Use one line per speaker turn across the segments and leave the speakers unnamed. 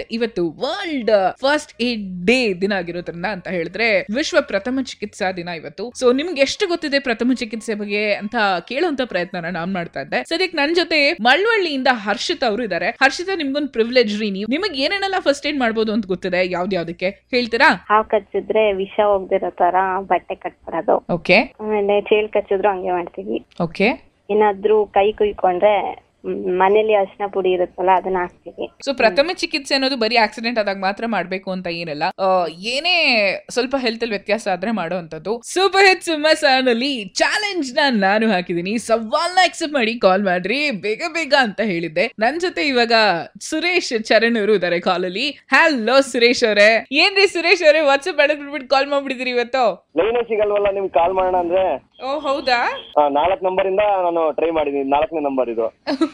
ಇವತ್ತು world first aid day ದಿನ ಆಗಿರೋದ್ರಿಂದ ಅಂತ ಹೇಳಿದ್ರೆ ವಿಶ್ವ ಪ್ರಥಮ ಚಿಕಿತ್ಸಾ ದಿನ ಇವತ್ತು ಸೊ ನಿಮ್ಗೆ ಎಷ್ಟು ಗೊತ್ತಿದೆ ಪ್ರಥಮ ಚಿಕಿತ್ಸೆ ಬಗ್ಗೆ ಅಂತ ಕೇಳುವಂತ ಪ್ರಯತ್ನ ನಾನ್ ಮಾಡ್ತಾ ಇದ್ದೆ ಸದ್ಯಕ್ಕೆ ನನ್ ಜೊತೆ ಮಳವಳ್ಳಿಯಿಂದ ಹರ್ಷಿತ್ ಅವರು ಇದ್ದಾರೆ ಹರ್ಷಿತ ನಿಮ್ಗೊಂದು ಪ್ರಿವಿಲೇಜ್ ರೀ ನೀವು ನಿಮಗೆ ಏನೇನೆಲ್ಲ ಫಸ್ಟ್ ಏಡ್ ಮಾಡ್ಬೋದು ಅಂತ ಗೊತ್ತಿದೆ ಯಾವ್ದು ಯಾವ್ದಕ್ಕೆ ಹೇಳ್ತೀರಾ
ಹಾವು ಕಚ್ಚಿದ್ರೆ ವಿಷ ಹೋಗ್ದಿರೋ ತರ ಬಟ್ಟೆ ಕಟ್ಬಿಡೋದು
ಓಕೆ
ಆಮೇಲೆ ಚೇಳು ಕಚ್ಚಿದ್ರು ಹಂಗೆ ಮಾಡ್ತೀವಿ
ಓಕೆ
ಏನಾದ್ರೂ ಕೈ ಕುಯ್ಕೊಂಡ್ರೆ ಮ್, ಮನೇಲಿ ಅರಿಶಿನ ಪುಡಿ ಇರುತ್ತಲ್ಲ ಅದನ್ನ ಹಾಕ್ತೀವಿ
ಸೊ ಪ್ರಥಮ ಚಿಕಿತ್ಸೆ ಅನ್ನೋದು ಬರೀ ಆಕ್ಸಿಡೆಂಟ್ ಆದಾಗ ಮಾತ್ರ ಮಾಡ್ಬೇಕು ಅಂತ ಏನಿಲ್ಲ ಆ, ಏನೇ ಸ್ವಲ್ಪ ಹೆಲ್ತ್ ಅಲ್ಲಿ ವ್ಯತ್ಯಾಸ ಆದ್ರೆ ಮಾಡುವಂತದ್ದು ಸೂಪರ್ ಹಿಟ್ ಸಿಂಹಸಾನಲ್ಲಿ ಚಾಲೆಂಜ್ ನ ನಾನು ಹಾಕಿದೀನಿ ಸವಾಲ್ನ ಅಕ್ಸೆಪ್ಟ್ ಮಾಡಿ ಕಾಲ್ ಮಾಡ್ರಿ ಬೇಗ ಬೇಗ ಅಂತ ಹೇಳಿದ್ದೆ ನನ್ ಜೊತೆ ಇವಾಗ ಸುರೇಶ್ ಚರಣ್ ಅವರು ಇದಾರೆ ಕಾಲ್ ಅಲ್ಲಿ ಹಲೋ ಸುರೇಶ್ ಅವರೇ ಏನ್ರಿ ಸುರೇಶ್ ಅವರೇ ವಾಟ್ಸ್ಆಪ್ ಬಿಟ್ಬಿಟ್ಟು ಕಾಲ್ ಮಾಡ್ಬಿಟ್ಟಿದ್ದೀರಿ ಇವತ್ತು
ಲೈನೇ ಸಿಗಲ್ವಲ್ಲ ನಿಮ್ಗೆ ಕಾಲ್ ಮಾಡೋಣ ಅಂದ್ರೆ
ಓ ಹೌದಾ
ನಾಲ್ಕು ನಂಬರ್ ಇಂದ ನಾನು ಟ್ರೈ ಮಾಡಿದೀನಿ ನಾಲ್ಕನೇ ನಂಬರ್ ಇದು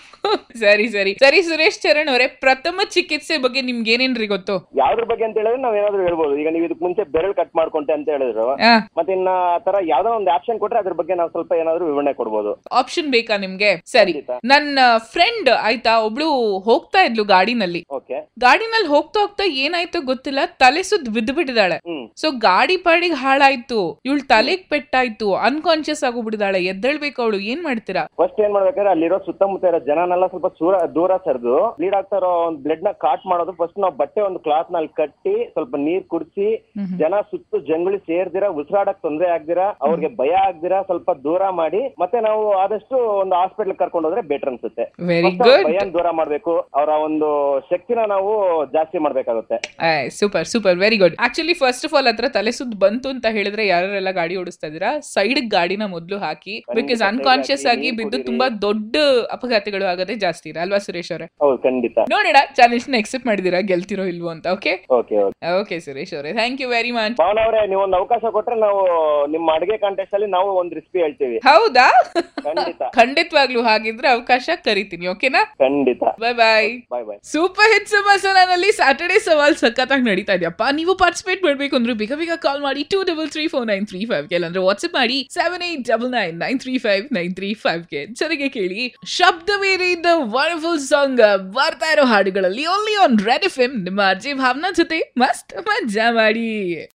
ಸರಿ ಸರಿ ಸರಿ ಸುರೇಶ್ ಚರಣ್ ಅವರೇ ಪ್ರಥಮ ಚಿಕಿತ್ಸೆ ಬಗ್ಗೆ ನಿಮ್ಗೆ ಏನೇನ್ರಿ ಗೊತ್ತು
ಯಾವ್ದ್ರ ಬಗ್ಗೆ ಅಂತ ಹೇಳಿದ್ರೆ ನಾವ್ ಏನಾದ್ರು ಹೇಳ್ಬೋದು ಈಗ ನೀವು ಇದಕ್ ಮುಂಚೆ ಬೆರಳು ಕಟ್ ಮಾಡ್ಕೊಂತೆ ಅಂತ ಹೇಳಿದ್ರು
ಆ
ಮತ್ತೆ ಇನ್ನ ಆ ತರ ಯಾವ್ದೋ ಒಂದು ಆಪ್ಷನ್ ಕೊಟ್ರೆ ಅದ್ರ ಬಗ್ಗೆ ನಾವು ಸ್ವಲ್ಪ ಏನಾದ್ರು ವಿವರಣೆ ಕೊಡ್ಬೋದು
ಆಪ್ಷನ್ ಬೇಕಾ ನಿಮ್ಗೆ ಸರಿ
ಖಂಡಿತ.
ನನ್ನ ಫ್ರೆಂಡ್ ಆಯ್ತಾ ಒಬ್ಳು ಹೋಗ್ತಾ ಇದ್ಲು ಗಾಡಿನಲ್ಲಿ
ಓಕೆ
ಗಾಡಿನಲ್ಲಿ ಹೋಗ್ತಾ ಹೋಗ್ತಾ ಏನಾಯ್ತೋ ಗೊತ್ತಿಲ್ಲ ತಲೆ ಸುದ್ ಬಿದ್ದು ಬಿಟ್ಟಿದ್ದಾಳೆ
ಹ್ಮ್
ಸೊ ಗಾಡಿ ಪಾಡಿಗೆ ಹಾಳಾಯ್ತು ಇವಳು ತಲೆಗ್ ಪೆಟ್ಟಾಯ್ತು ಅನ್ಕಾನ್ಶಿಯಸ್ ಆಗೋಗ್ಬಿಟ್ಟಿದ್ದಾಳೆ ಎದ್ದೇಳ್ಬೇಕು ಅವಳು ಏನ್ ಮಾಡ್ತೀರಾ
ಫಸ್ಟ್ ಏನ್ ಮಾಡ್ಬೇಕಾದ್ರೆ ಅಲ್ಲಿರೋ ಸುತ್ತಮುತ್ತ ಇರೋ ಜನನೆಲ್ಲ ಸ್ವಲ್ಪ ದೂರ ದೂರ ಸರಿದು ಬ್ಲೀಡ್ ಆಗ್ತಾ ಇರೋ ಒಂದು ಬ್ಲಡ್ ನ ಕಾಟ್ ಮಾಡೋದು ಫಸ್ಟ್ ನಾವು ಬಟ್ಟೆ ಒಂದು ಕ್ಲಾತ್ ನಲ್ಲಿ ಕಟ್ಟಿ ಸ್ವಲ್ಪ ನೀರ್ ಕುಡಿಸಿ ಜನ ಸುತ್ತು ಜಂಗುಳಿ ಸೇರ್ದಿರ ಉಸಿರಾಡಕ್ ತೊಂದರೆ ಆಗ್ದಿರಾ ಅವ್ರಿಗೆ ಭಯ ಆಗ್ದಿರಾ ಸ್ವಲ್ಪ ದೂರ ಮಾಡಿ ಮತ್ತೆ ನಾವು ಆದಷ್ಟು ಒಂದು ಹಾಸ್ಪಿಟಲ್ ಕರ್ಕೊಂಡು ಹೋದ್ರೆ ಬೆಟರ್ ಅನ್ಸುತ್ತೆ
ವೆರಿ
First ಅವ್ರ
ಗುಡ್
ಭಯನ್ ದೂರ ಮಾಡ್ಬೇಕು ಅವರ ಒಂದು ಶಕ್ತಿನ ನಾವು ಜಾಸ್ತಿ ಮಾಡ್ಬೇಕಾಗುತ್ತೆ
super super very good actually first of all ಹತ್ರ ತಲೆ ಸುದ್ ಬಂತು ಅಂತ ಹೇಳಿದ್ರೆ ಯಾರೆಲ್ಲ ಗಾಡಿ ಓಡಿಸ್ತಾ ಇದೀರಾ ಸೈಡ್ ಗಾಡಿನ ಮೊದ್ಲು ಹಾಕಿ ಬಿಕಾಸ್
ಖಂಡಿತ
ಅನ್ಕಾನ್ಶಿಯಸ್
ಸರಿಯಾಗಿ
ಆಗಿ
ನೀರ್
ಬಿದ್ದು
ಕುಡೀರಿ.
ತುಂಬಾ ದೊಡ್ಡ ಅಪಘಾತಗಳು ಆಗೋದೇ ಜಾಸ್ತಿ ಇದೆ ಅಲ್ವಾ ಸುರೇಶ್ ಅವರೇ
ಹೌದು ಖಂಡಿತ
ನೋಡೋಣ ಚಾಲೆಂಜ್ ನ ಎಕ್ಸೆಪ್ಟ್ ಮಾಡಿದೀರಾ ಗೆಲ್ತಿರೋ ಇಲ್ವೋ ಅಂತ okay
okay okay
okay Suresh ಅವರೇ thank you very much
Pavan ಅವರೇ ನೀವು ಒಂದು ಅವಕಾಶ ಕೊಟ್ರೆ ನಾವು ನಿಮ್ಮ ಅಡಿಗೆ ಕಾಂಟೆಸ್ಟ್ ಅಲ್ಲಿ ನಾವು ಒಂದು ರೆಸಿಪಿ ಹೇಳ್ತೀವಿ
ಹೌದಾ
ಖಂಡಿತ
ಖಂಡಿತವಾಗ್ಲೂ ಹಾಗಿದ್ರೆ ಅವಕಾಶ ಕರಿತೀನಿ ಓಕೆನಾ
ಖಂಡಿತ
bye bye
bye bye
super hits ಮಸಾಲಾನಲ್ಲಿ ಸ್ಯಾಟರ್ಡೇ ಸವಾಲ್ ಸಖತ್ತಾಗಿ ನಡೀತಾ ಇದೆಯಪ್ಪ ನೀವು ಪಾರ್ಟಿಸಿಪೇಟ್ ಮಾಡಬೇಕು ಅಂದ್ರೆ ಬೇಗ ಬೇಗ ಕಾಲ್ ಮಾಡಿ two double three four nine three five ಗೆ ಅಂದ್ರೆ ವಾಟ್ಸ್ಆಪ್ ಮಾಡಿ seven eight double nine nine three five nine three five ಗೆ ಚೆನ್ನಾಗಿ ಕೇಳಿ ಶಬ್ದ ಬೇರೆ ಇದ್ದ ವಂಡರ್ಫುಲ್ ಸಾಂಗ್ ಬರ್ತಾ ಇರೋ ಹಾಡುಗಳಲ್ಲಿ ಓನ್ಲಿ ಆನ್ ರೆಡ್ ಎಫ್ ಎಂ ನಿಮ್ಮ ಅರ್ಜಿ ಭಾವನಾ ಜೊತೆ ಮಸ್ತ್ ಮಜಾ ಮಾಡಿ